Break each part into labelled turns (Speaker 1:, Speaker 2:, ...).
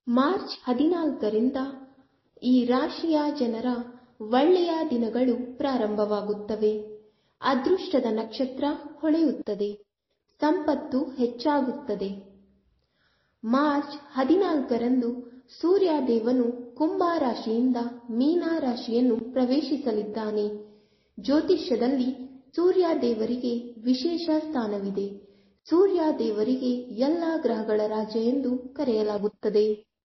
Speaker 1: March ಹದಿನಾಲ್ಕರಿಂದ ಈ ರಾಶಿಯ ಜನರ ಒಳ್ಳೆಯ ದಿನಗಳು ಪ್ರಾರಂಭವಾಗುತ್ತವೆ ಅದೃಷ್ಟದ ನಕ್ಷತ್ರ ಹೊಳೆಯುತ್ತದೆ ಸಂಪತ್ತು ಹೆಚ್ಚಾಗುತ್ತದೆ ಮಾರ್ಚ್ ಹದಿನಾಲ್ಕರಂದು ಸೂರ್ಯದೇವನು ಕುಂಭ ರಾಶಿಯಿಂದ ಮೀನ ರಾಶಿಯನ್ನು ಪ್ರವೇಶಿಸಲಿದ್ದಾನೆ ಜ್ಯೋತಿಷ್ಯದಲ್ಲಿ ಸೂರ್ಯದೇವರಿಗೆ ವಿಶೇಷ ಸ್ಥಾನವಿದೆ ಸೂರ್ಯದೇವರಿಗೆ ಎಲ್ಲ ಗ್ರಹಗಳ ರಾಜ ಎಂದು ಕರೆಯಲಾಗುತ್ತದೆ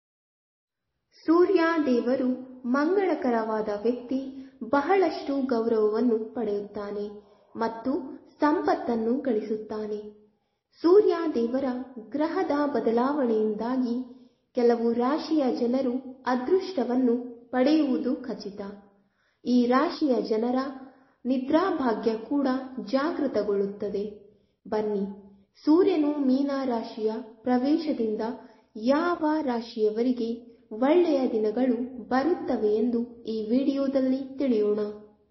Speaker 1: ಸೂರ್ಯದೇವರು ಮಂಗಳಕರವಾದ ವ್ಯಕ್ತಿ ಬಹಳಷ್ಟು ಗೌರವವನ್ನು ಪಡೆಯುತ್ತಾನೆ ಮತ್ತು ಸಂಪತ್ತನ್ನು ಗಳಿಸುತ್ತಾನೆ ಸೂರ್ಯ ದೇವರ ಗ್ರಹದ ಬದಲಾವಣೆಯಿಂದಾಗಿ ಕೆಲವು ರಾಶಿಯ ಜನರು ಅದೃಷ್ಟವನ್ನು ಪಡೆಯುವುದು ಖಚಿತ ಈ ರಾಶಿಯ ಜನರ ನಿದ್ರಾಭಾಗ್ಯ ಕೂಡ ಜಾಗೃತಗೊಳ್ಳುತ್ತದೆ ಬನ್ನಿ ಸೂರ್ಯನು ಮೀನ ರಾಶಿಯ ಪ್ರವೇಶದಿಂದ ಯಾವ ರಾಶಿಯವರಿಗೆ ಒಳ್ಳೆಯ ದಿನಗಳು ಬರುತ್ತವೆ ಎಂದು ಈ ವಿಡಿಯೋದಲ್ಲಿ ತಿಳಿಯೋಣ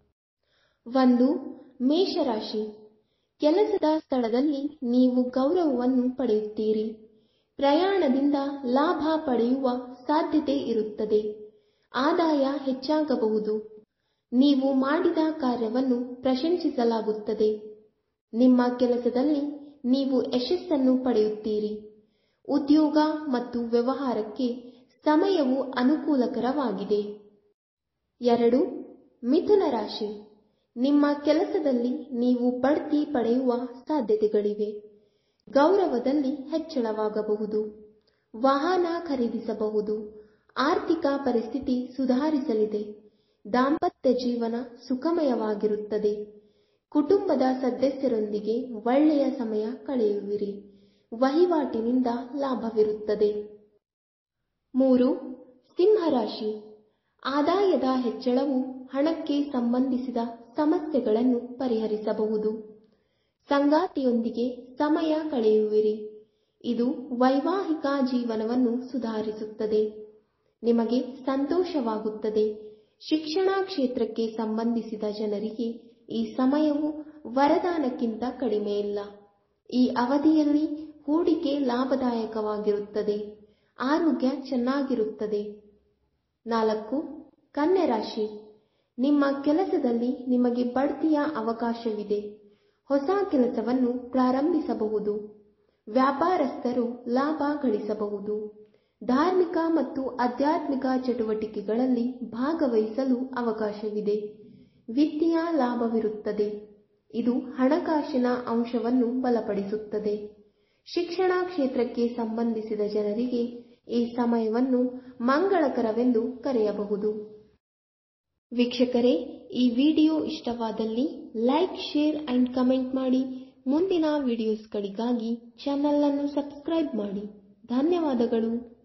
Speaker 1: ಒಂದು ಮೇಷರಾಶಿ ಕೆಲಸದ ಸ್ಥಳದಲ್ಲಿ ನೀವು ಗೌರವವನ್ನು ಪಡೆಯುತ್ತೀರಿ ಪ್ರಯಾಣದಿಂದ ಲಾಭ ಪಡೆಯುವ ಸಾಧ್ಯತೆ ಇರುತ್ತದೆ ಆದಾಯ ಹೆಚ್ಚಾಗಬಹುದು ನೀವು ಮಾಡಿದ ಕಾರ್ಯವನ್ನು ಪ್ರಶಂಸಿಸಲಾಗುತ್ತದೆ ನಿಮ್ಮ ಕೆಲಸದಲ್ಲಿ ನೀವು ಯಶಸ್ಸನ್ನು ಪಡೆಯುತ್ತೀರಿ ಉದ್ಯೋಗ ಮತ್ತು ವ್ಯವಹಾರಕ್ಕೆ ಸಮಯವು ಅನುಕೂಲಕರವಾಗಿದೆ ಎರಡು ಮಿಥುನ ರಾಶಿ ನಿಮ್ಮ ಕೆಲಸದಲ್ಲಿ ನೀವು ಬಡ್ತಿ ಪಡೆಯುವ ಸಾಧ್ಯತೆಗಳಿವೆ ಗೌರವದಲ್ಲಿ ಹೆಚ್ಚಳವಾಗಬಹುದು ವಾಹನ ಖರೀದಿಸಬಹುದು ಆರ್ಥಿಕ ಪರಿಸ್ಥಿತಿ ಸುಧಾರಿಸಲಿದೆ ದಾಂಪತ್ಯ ಜೀವನ ಸುಖಮಯವಾಗಿರುತ್ತದೆ ಕುಟುಂಬದ ಸದಸ್ಯರೊಂದಿಗೆ ಒಳ್ಳೆಯ ಸಮಯ ಕಳೆಯುವಿರಿ ವಹಿವಾಟಿನಿಂದ ಲಾಭವಿರುತ್ತದೆ ಮೂರು ಸಿಂಹರಾಶಿ ಆದಾಯದ ಹೆಚ್ಚಳವು ಹಣಕ್ಕೆ ಸಂಬಂಧಿಸಿದ ಸಮಸ್ಯೆಗಳನ್ನು ಪರಿಹರಿಸಬಹುದು ಸಂಗಾತಿಯೊಂದಿಗೆ ಸಮಯ ಕಳೆಯುವಿರಿ ಇದು ವೈವಾಹಿಕ ಜೀವನವನ್ನು ಸುಧಾರಿಸುತ್ತದೆ ನಿಮಗೆ ಸಂತೋಷವಾಗುತ್ತದೆ ಶಿಕ್ಷಣ ಕ್ಷೇತ್ರಕ್ಕೆ ಸಂಬಂಧಿಸಿದ ಜನರಿಗೆ ಈ ಸಮಯವು ವರದಾನಕ್ಕಿಂತ ಕಡಿಮೆಯಿಲ್ಲ ಈ ಅವಧಿಯಲ್ಲಿ ಹೂಡಿಕೆ ಲಾಭದಾಯಕವಾಗಿರುತ್ತದೆ ಆರೋಗ್ಯ ಚೆನ್ನಾಗಿರುತ್ತದೆ ನಾಲ್ಕು ಕನ್ಯಾ ರಾಶಿ ನಿಮ್ಮ ಕೆಲಸದಲ್ಲಿ ನಿಮಗೆ ಬಡ್ತಿಯ ಅವಕಾಶವಿದೆ ಹೊಸ ಕೆಲಸವನ್ನು ಪ್ರಾರಂಭಿಸಬಹುದು ವ್ಯಾಪಾರಸ್ಥರು ಲಾಭ ಗಳಿಸಬಹುದು ಧಾರ್ಮಿಕ ಮತ್ತು ಆಧ್ಯಾತ್ಮಿಕ ಚಟುವಟಿಕೆಗಳಲ್ಲಿ ಭಾಗವಹಿಸಲು ಅವಕಾಶವಿದೆ ವಿತ್ತೀಯ ಲಾಭವಿರುತ್ತದೆ ಇದು ಹಣಕಾಸಿನ ಅಂಶವನ್ನು ಬಲಪಡಿಸುತ್ತದೆ ಶಿಕ್ಷಣ ಕ್ಷೇತ್ರಕ್ಕೆ ಸಂಬಂಧಿಸಿದ ಜನರಿಗೆ ಈ ಸಮಯವನ್ನು ಮಂಗಳಕರವೆಂದು ಕರೆಯಬಹುದು ವೀಕ್ಷಕರೇ ಈ ವಿಡಿಯೋ ಇಷ್ಟವಾದಲ್ಲಿ ಲೈಕ್ ಶೇರ್ ಅಂಡ್ ಕಮೆಂಟ್ ಮಾಡಿ ಮುಂದಿನ ವಿಡಿಯೋಸ್ಗಳಿಗಾಗಿ ಚಾನಲ್ ಅನ್ನು ಸಬ್ಸ್ಕ್ರೈಬ್ ಮಾಡಿ ಧನ್ಯವಾದಗಳು